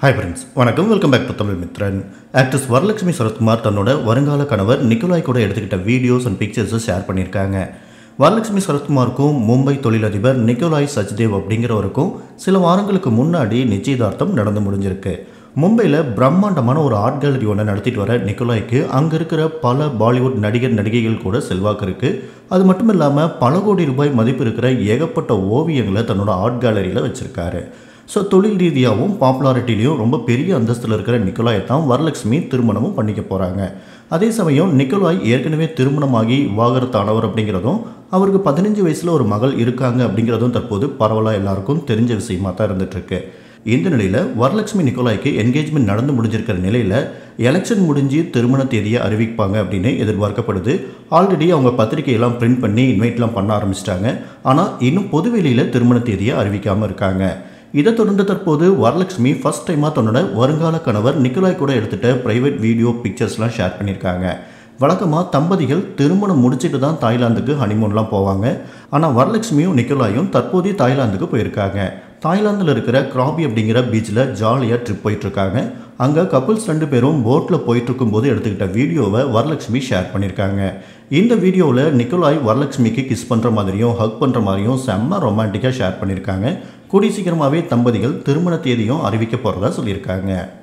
hi friends வணக்கம் welcome back to Tamil Mithran actress Varalakshmi Sarathkumar தன்னோட வருங்கால கணவர் நிக்கோலாய் கூட எடுத்துக்கிட்ட வீடியோஸ் அண்ட் பிக்சர்ஸை ஷேர் பண்ணியிருக்காங்க வரலட்சுமி சரத்குமாருக்கும் மும்பை தொழிலதிபர் நிக்கோலாய் சச்தேவ் அப்படிங்கிறவருக்கும் சில வாரங்களுக்கு முன்னாடி நிச்சயதார்த்தம் நடந்து முடிஞ்சிருக்கு மும்பையில் பிரம்மாண்டமான ஒரு ஆர்ட் கேலரி ஒன்று நடத்திட்டு வர நிக்கோலாய்க்கு அங்கே இருக்கிற பல பாலிவுட் நடிகர் நடிகைகள் கூட செல்வாக்கு இருக்குது அது மட்டும் இல்லாமல் பல கோடி ரூபாய் மதிப்பு இருக்கிற ஏகப்பட்ட ஓவியங்களை தன்னோட ஆர்ட் கேலரியில் வச்சுருக்காரு ஸோ தொழில் ரீதியாகவும் பாப்புலாரிட்டிலையும் ரொம்ப பெரிய அந்தஸ்தில் இருக்கிற நிக்கோலாயை தான் வரலட்சுமி திருமணமும் பண்ணிக்க போகிறாங்க அதே சமயம் நிக்கோலாய் ஏற்கனவே திருமணமாகி விவாகரத்தானவர் அப்படிங்கிறதும் அவருக்கு பதினஞ்சு வயசில் ஒரு மகள் இருக்காங்க அப்படிங்கிறதும் தற்போது பரவலாக எல்லாருக்கும் தெரிஞ்ச விஷயமா தான் இருந்துகிட்ருக்கு இந்த நிலையில் வரலட்சுமி நிக்கோலாய்க்கு என்கேஜ்மெண்ட் நடந்து முடிஞ்சிருக்கிற நிலையில் எலெக்ஷன் முடிஞ்சு திருமண தேதியை அறிவிப்பாங்க அப்படின்னு எதிர்பார்க்கப்படுது ஆல்ரெடி அவங்க பத்திரிகையெல்லாம் பிரிண்ட் பண்ணி இன்வைட்லாம் பண்ண ஆரம்பிச்சிட்டாங்க ஆனால் இன்னும் பொதுவெளியில் திருமண தேதியை அறிவிக்காமல் இருக்காங்க இதை தொடர்ந்து தற்போது வரலட்சுமி ஃபர்ஸ்ட் டைமாக தன்னோட வருங்கால கணவர் நிக்கோலாய் கூட எடுத்துகிட்ட ப்ரைவேட் வீடியோ பிக்சர்ஸ்லாம் ஷேர் பண்ணியிருக்காங்க வழக்கமாக தம்பதிகள் திருமணம் முடிச்சுட்டு தான் தாய்லாந்துக்கு ஹனிமூன்லாம் போவாங்க ஆனால் வரலட்சுமியும் நிக்கோலாயும் தற்போதைய தாய்லாந்துக்கு போயிருக்காங்க தாய்லாந்தில் இருக்கிற கிராபி அப்படிங்கிற பீச்சில் ஜாலியாக ட்ரிப் போயிட்டுருக்காங்க அங்கே கப்புள்ஸ் ரெண்டு பேரும் போட்டில் போயிட்டுருக்கும் போது எடுத்துக்கிட்ட வீடியோவை வரலட்சுமி ஷேர் பண்ணியிருக்காங்க இந்த வீடியோவில் நிக்கோலாய் வரலட்சுமிக்கு கிஸ் பண்ணுற மாதிரியும் ஹக் பண்ணுற மாதிரியும் செம்ம ரொமான்டிக்காக ஷேர் பண்ணியிருக்காங்க கூடி சீக்கிரமாகவே தம்பதிகள் திருமண தேதியும் அறிவிக்க போகிறதா சொல்லியிருக்காங்க